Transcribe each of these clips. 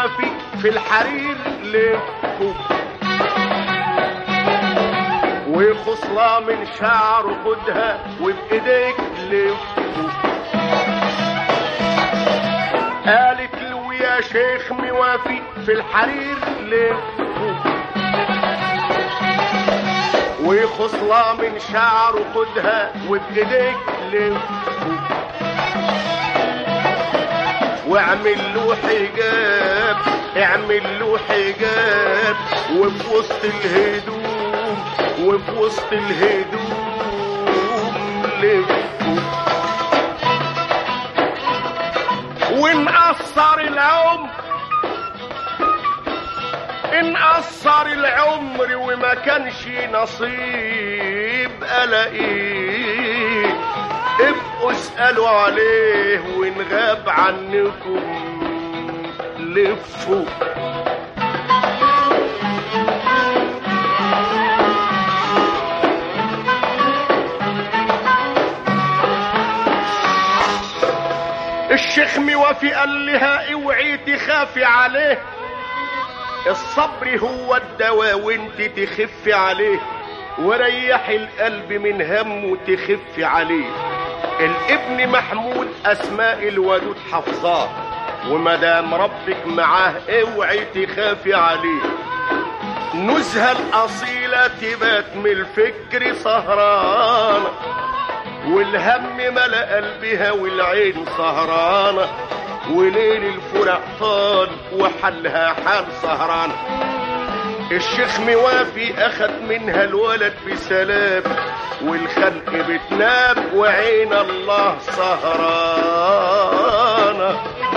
موافي في الحرير لفه وخصلة من شعره خدها وبإيديك لفه قالت له يا شيخ موافي في الحرير لفه وخصلة من شعره خدها وبإيديك لفه واعمل له حجاب اعمل له حجاب وفي وسط الهدوم وفي وسط الهدوم لفه ونقصر العمر انقصر العمر وما كانش نصيب الاقيه ابقوا اسألوا عليه وان غاب عنكم لفوا الشيخ موافي قال لها اوعي تخافي عليه الصبر هو الدواء وانت تخفي عليه وريح القلب من همه تخفي عليه الابن محمود اسماء الودود حفظاه ومدام ربك معاه اوعي تخافي عليه نزهة الأصيلة تبات من الفكر سهرانة والهم ملأ قلبها والعين سهرانة وليل الفرع طال وحلها حال سهرانة الشيخ موافي اخد منها الولد بسلام والخلق بتنام وعين الله سهرانه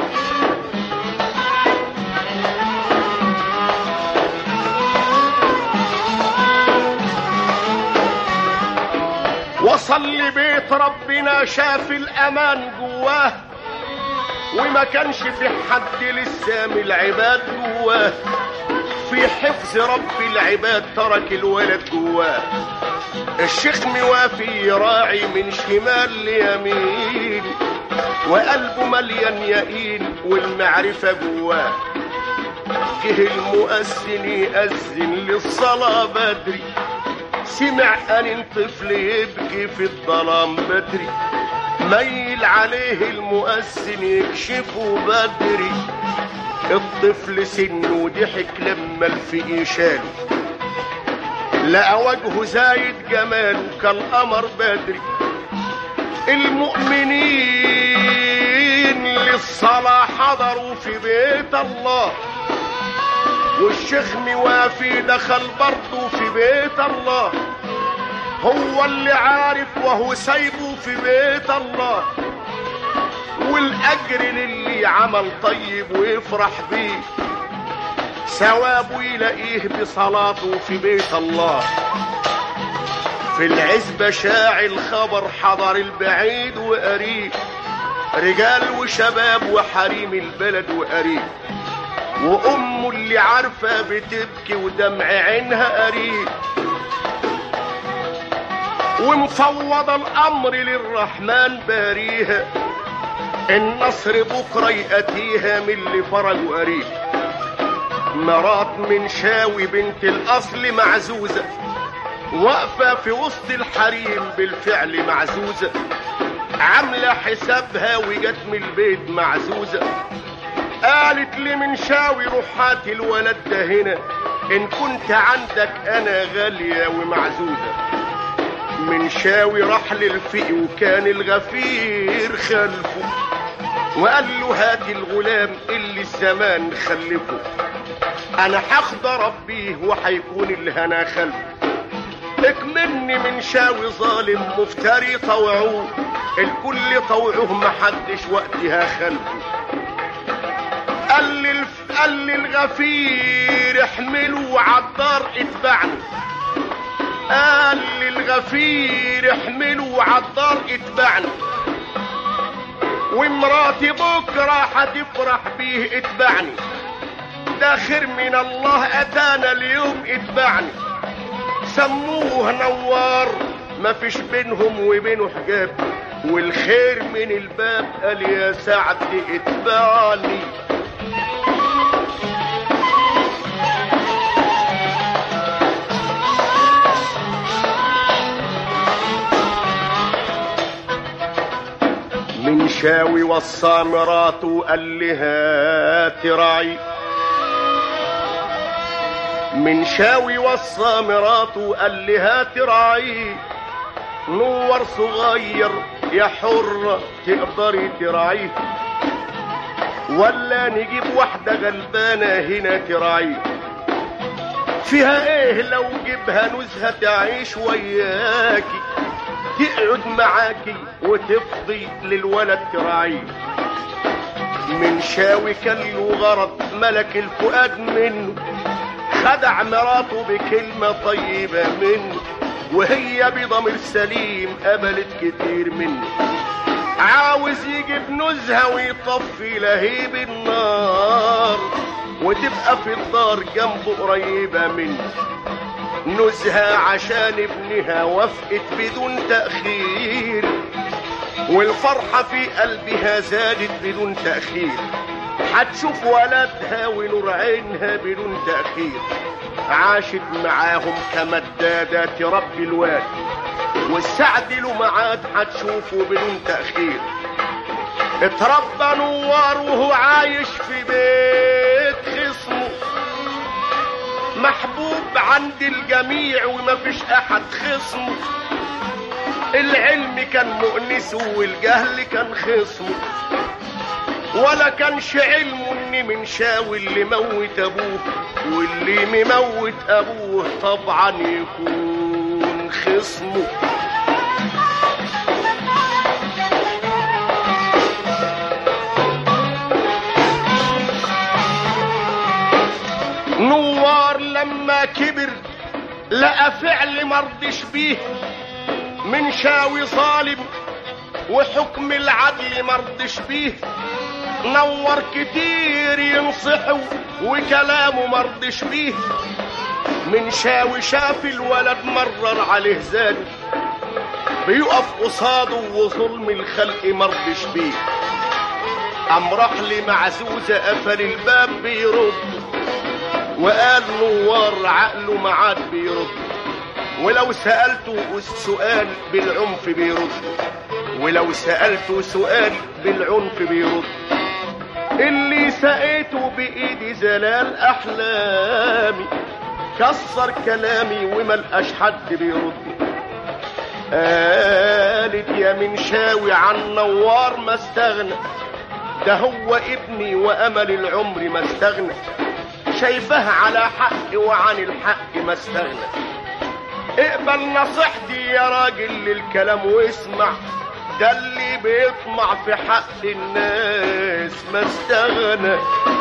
وصل لبيت ربنا شاف الامان جواه وما كانش في حد لسه من العباد جواه في حفظ رب العباد ترك الولد جواه الشيخ موافي يراعي من شمال ليمين وقلبه مليان يقين والمعرفة جواه جه المؤذن يأذن للصلاة بدري سمع أن طفل يبكي في الظلام بدري ميل عليه المؤذن يكشفه بدري الطفل سنه ضحك لما الفقي شاله لقى وجهه زايد جماله كالقمر بدري المؤمنين للصلاة حضروا في بيت الله والشيخ موافي دخل برضه في بيت الله هو اللي عارف وهو سايبه في بيت الله والاجر للي عمل طيب ويفرح بيه ثوابه يلاقيه بصلاته في بيت الله في العزبة شاع الخبر حضر البعيد وقريب رجال وشباب وحريم البلد وقريب وأمه اللي عارفة بتبكي ودمع عينها قريب ومفوض الأمر للرحمن باريها النصر بكرة يأتيها من اللي فرج قريب مرات من شاوي بنت الأصل معزوزة واقفة في وسط الحريم بالفعل معزوزة عاملة حسابها وجت من البيت معزوزة قالت لي من شاوي روح هات الولد ده هنا ان كنت عندك انا غالية ومعزوزة من شاوي راح للفقي وكان الغفير خلفه وقال له هات الغلام اللي الزمان خلفه انا هاخد ربيه وهيكون الهنا خلفه اكملني من شاوي ظالم مفتري طوعوه الكل طوعوه محدش وقتها خلفه قال لي الف... قال لي الغفير احملوا عالدار اتبعني قال لي الغفير احملوا عالدار اتبعني ومراتي بكرة هتفرح بيه اتبعني ده خير من الله اتانا اليوم اتبعني سموه نوار ما فيش بينهم وبينه حجاب والخير من الباب قال يا سعد اتبعني شاوي وصى مراته قال لها تراعي من شاوي وصى مراته قال لها تراعي نور صغير يا حرة تقدري تراعيه ولا نجيب واحدة غلبانة هنا تراعيه فيها ايه لو جيبها نزهة تعيش وياكي تقعد معاكي وتفضي للولد تراعيه من شاوي كان له غرض ملك الفؤاد منه خدع مراته بكلمة طيبة منه وهي بضمير سليم قبلت كتير منه عاوز يجيب نزهة ويطفي لهيب النار وتبقى في الدار جنبه قريبة منه نزهة عشان ابنها وافقت بدون تأخير والفرحة في قلبها زادت بدون تأخير هتشوف ولدها ونور عينها بدون تأخير عاشت معاهم كمدادة تربي الواد والسعد له معاد هتشوفه بدون تأخير اتربى نوار وهو عايش في بيت خصمه محبوب عند الجميع ومفيش احد خصمه العلم كان مؤنسه والجهل كان خصمه ولا كانش علمه ان من شاوي اللي موت ابوه واللي مموت ابوه طبعا يكون خصمه نوار لما كبر لقى فعل مرضش بيه من شاوي ظالم وحكم العدل مرضش بيه نور كتير ينصحه وكلامه مرضش بيه من شاوي شاف الولد مرر عليه زاد بيقف قصاده وظلم الخلق مرضش بيه قام راح لمعزوزة قفل الباب بيرد وقال نوار عقله معاد بيرد ولو سألته السؤال بالعنف بيرد ولو سألته سؤال بالعنف بيرد اللي سقيته بإيدي زلال أحلامي كسر كلامي وملقاش حد بيرد قالت يا من شاوي عن نوار ما استغنى ده هو ابني وأمل العمر ما استغنى شايفاه على حق وعن الحق ما استغنى اقبل نصيحتي يا راجل للكلام واسمع ده اللي بيطمع في حق الناس ما استغنى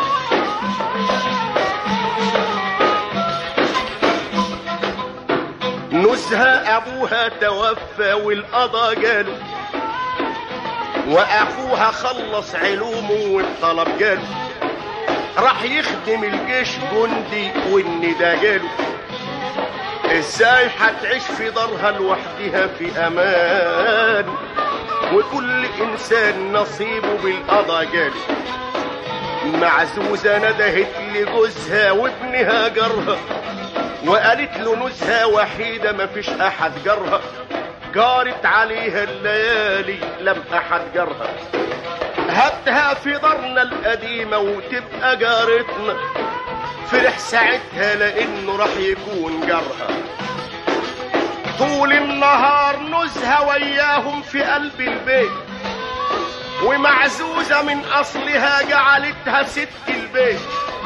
نزهة أبوها توفى والقضا جاله وأخوها خلص علومه والطلب جاله راح يخدم الجيش جندي والندى جاله ازاي هتعيش في دارها لوحدها في امان وكل انسان نصيبه بالقضا جاله معزوزة ندهت لجوزها وابنها جرها وقالت له نزهة وحيدة مفيش احد جرها جارت عليها الليالي لم احد جرها هاتها في دارنا القديمة وتبقى جارتنا فرح ساعتها لانه راح يكون جارها طول النهار نزهة وياهم في قلب البيت ومعزوزة من أصلها جعلتها ست البيت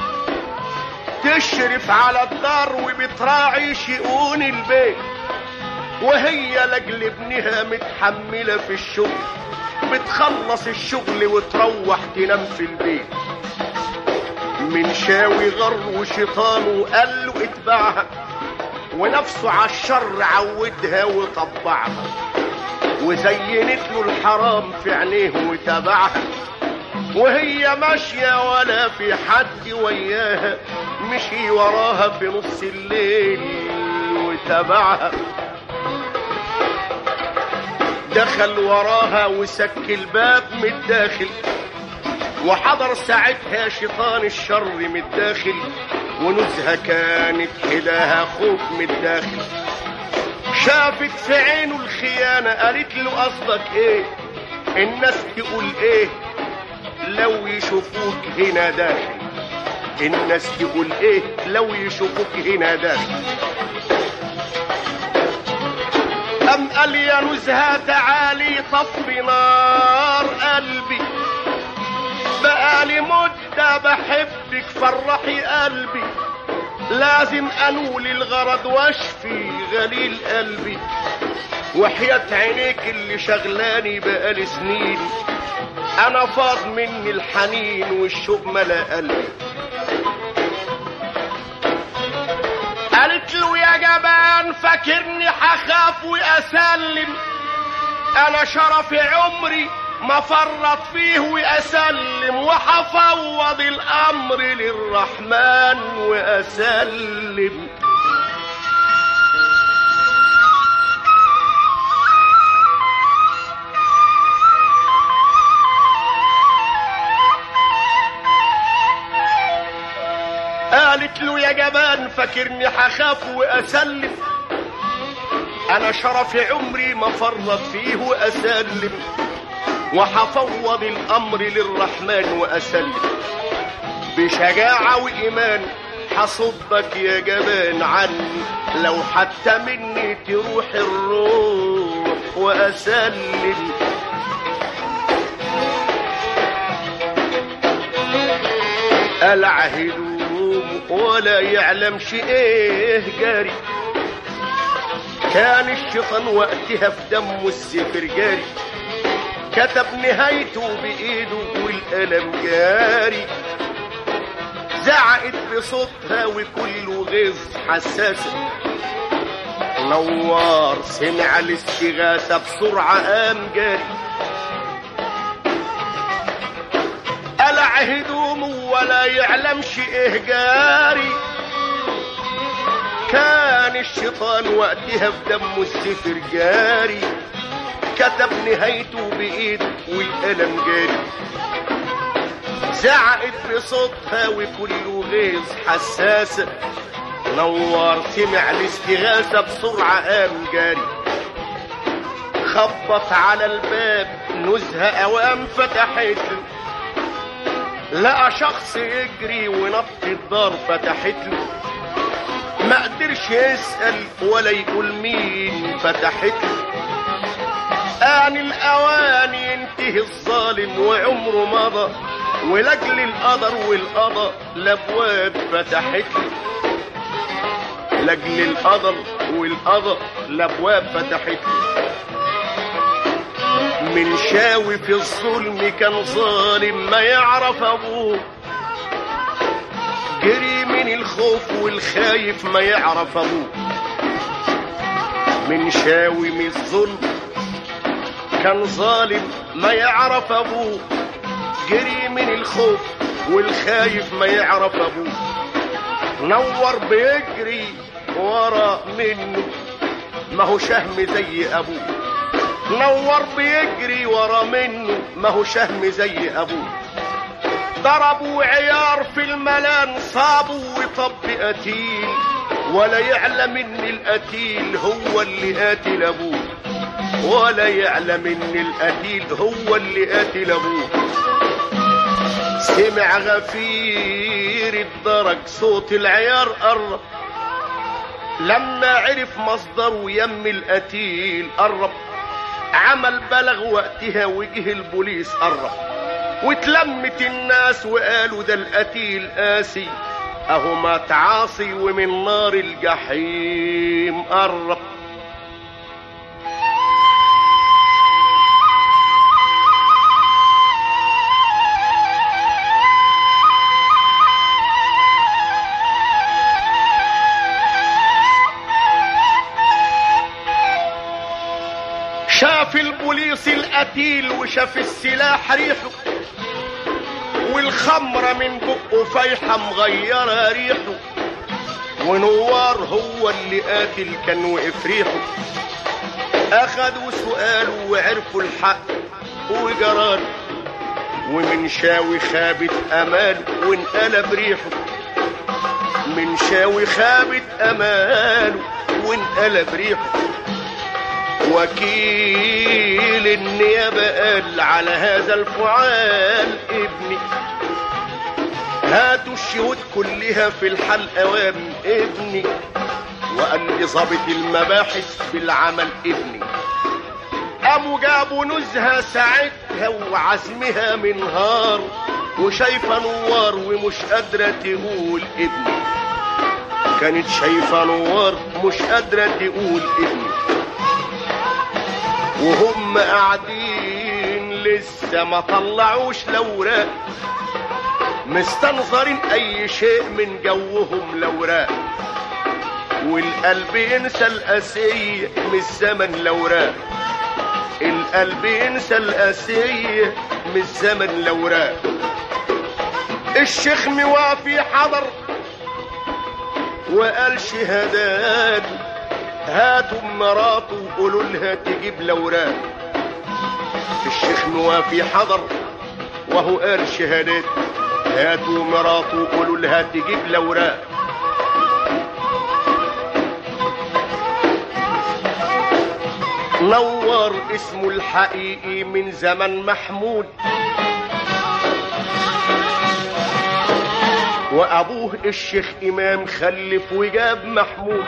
تشرف على الدار وبتراعي شؤون البيت وهي لاجل ابنها متحملة في الشغل بتخلص الشغل وتروح تنام في البيت من شاوي غر وشيطانه قال له اتبعها ونفسه على الشر عودها وطبعها وزينت له الحرام في عينيه وتبعها وهي ماشية ولا في حد وياها مشي وراها في نص الليل وتبعها دخل وراها وسك الباب من الداخل وحضر ساعتها شيطان الشر من الداخل ونزهة كانت حداها خوف من الداخل شافت في عينه الخيانة قالت له قصدك ايه الناس تقول ايه لو يشوفوك هنا داخل الناس تقول ايه لو يشوفوك هنا داخل أم قال يا نزهة تعالي طفي نار قلبي بقالي مدة بحبك فرحي قلبي لازم أنول الغرض واشفي غليل قلبي وحياة عينيك اللي شغلاني بقالي سنين أنا فاض مني الحنين والشوق ملا قلبي قالت له يا جبان فاكرني حخاف واسلم انا شرف عمري ما فرط فيه واسلم وحفوض الامر للرحمن واسلم قالت له يا جبان فاكرني حخاف واسلم انا شرف عمري ما فرط فيه واسلم وحفوض الامر للرحمن واسلم بشجاعة وايمان حصدك يا جبان عني لو حتى مني تروح الروح واسلم قلع هدوم ولا يعلم شي ايه جاري كان الشيطان وقتها في دمه السفر جاري كتب نهايته بايده والقلم جاري زعقت بصوتها وكله غيظ حساسة نوار سمع الاستغاثة بسرعة قام جاري قلع هدومه ولا يعلمش ايه جاري كان الشيطان وقتها في دمه السفر جاري كتب نهايته بايده والقلم جاري زعقت بصوتها وكله غيظ حساسة نور سمع الاستغاثة بسرعة قام جاري خبط على الباب نزهة أوام فتحت له لقى شخص يجري ونط الدار فتحت له ما قدرش يسأل ولا يقول مين فتحت له آن الأوان ينتهي الظالم وعمره مضى ولجل القدر والقضاء الأبواب فتحت له لجل القدر والقضاء الأبواب فتحت له من شاوي في الظلم كان ظالم ما يعرف ابوه جري من الخوف والخايف ما يعرف ابوه من شاوي من الظلم كان ظالم ما يعرف ابوه جري من الخوف والخايف ما يعرف ابوه نور بيجري ورا منه ما هو شهم زي ابوه نور بيجري ورا منه ما هو شهم زي ابوه ضربوا عيار في الملان صابوا وطب قتيل ولا يعلم ان القتيل هو اللي قاتل ابوه ولا يعلم ان القتيل هو اللي قاتل ابوه سمع غفير الدرج صوت العيار قرب لما عرف مصدره يم القتيل قرب عمل بلغ وقتها وجه البوليس قرب واتلمت الناس وقالوا ده القتيل قاسي اهو مات عاصي ومن نار الجحيم قرب شاف البوليس القتيل وشاف السلاح ريحه والخمرة من بقه فايحة مغيرة ريحه ونوار هو اللي قاتل كان وقف ريحه أخدوا سؤاله وعرفوا الحق وجرال ومن شاوي خابت أمال وانقلب ريحه من شاوي خابت أماله وانقلب ريحه وكيل النيابة قال على هذا الفعال ابني هاتوا الشهود كلها في الحل اوام ابني وقال لي ظابط المباحث بالعمل ابني قاموا جابوا نزهة ساعتها وعزمها منهار وشايفة نوار ومش قادرة تقول ابني كانت شايفة نوار مش قادرة تقول ابني وهم قاعدين لسه ما طلعوش لوراق مستنظرين اي شيء من جوهم لوراق والقلب ينسى القاسية من الزمن لوراق القلب ينسى القاسية من الزمن لوراق الشيخ موافي حضر وقال شهادات هاتوا مراته وقولوا لها تجيب لوراق الشيخ موافي حضر وهو قال شهادات هاتوا مراته وقولوا لها تجيب لوراق نور اسمه الحقيقي من زمن محمود وابوه الشيخ امام خلف وجاب محمود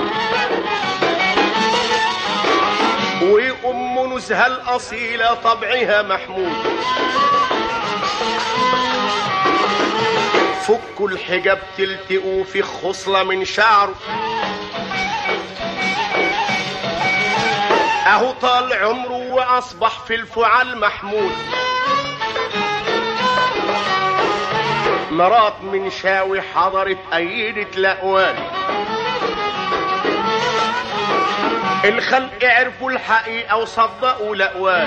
وام نزهه الاصيله طبعها محمود فكوا الحجاب تلتقوا في خصله من شعره اهو طال عمره واصبح في الفعال محمود مرات من شاوي حضرت أيدة الأقوال الخلق عرفوا الحقيقة وصدقوا الأقوال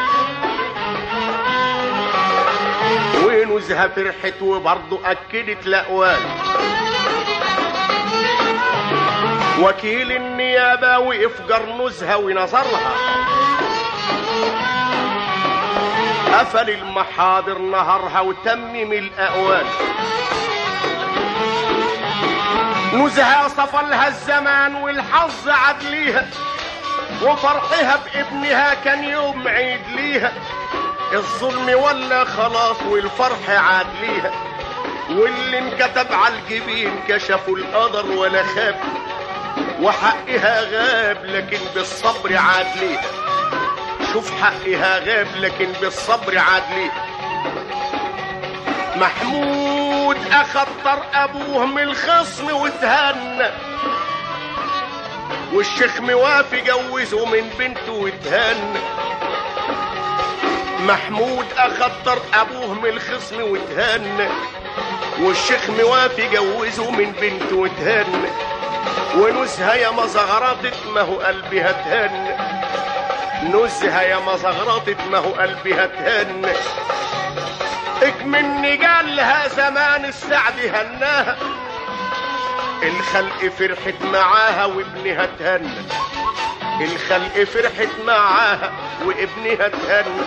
ونزهة فرحت وبرضه أكدت الأقوال وكيل النيابة وقف جر نزهة ونظرها قفل المحاضر نهرها وتمم الأقوال نزهة صفى لها الزمان والحظ عاد ليها وفرحها بابنها كان يوم عيد ليها الظلم ولا خلاص والفرح عاد ليها واللي انكتب على الجبين كشفوا القدر ولا خاف وحقها غاب لكن بالصبر عاد ليها شوف حقها غاب لكن بالصبر عاد ليها محمود اخذ طر ابوه من الخصم وتهنى والشيخ موافي جوزه من بنته وتهنى محمود اخذ طر ابوه من الخصم وتهنى والشيخ موافي جوزه من بنته وتهنى ونزهه يا ما زغرطت ما هو قلبها تهنى نزهه يا ما زغرطت ما هو قلبها تهنى اكمني قالها زمان السعد هناها الخلق فرحت معاها وابنها تهنى الخلق فرحت معاها وابنها تهنى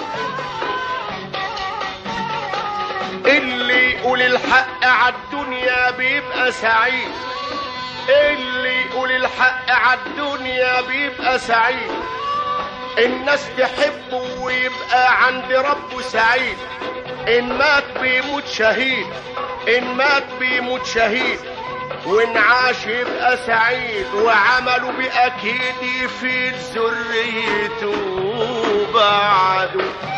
اللي يقول الحق عالدنيا بيبقى سعيد اللي يقول الحق عالدنيا بيبقى سعيد الناس تحبه ويبقى عند ربه سعيد ان مات بيموت شهيد ان مات بيموت شهيد وان عاش يبقى سعيد وعمله باكيد يفيد ذريته بعده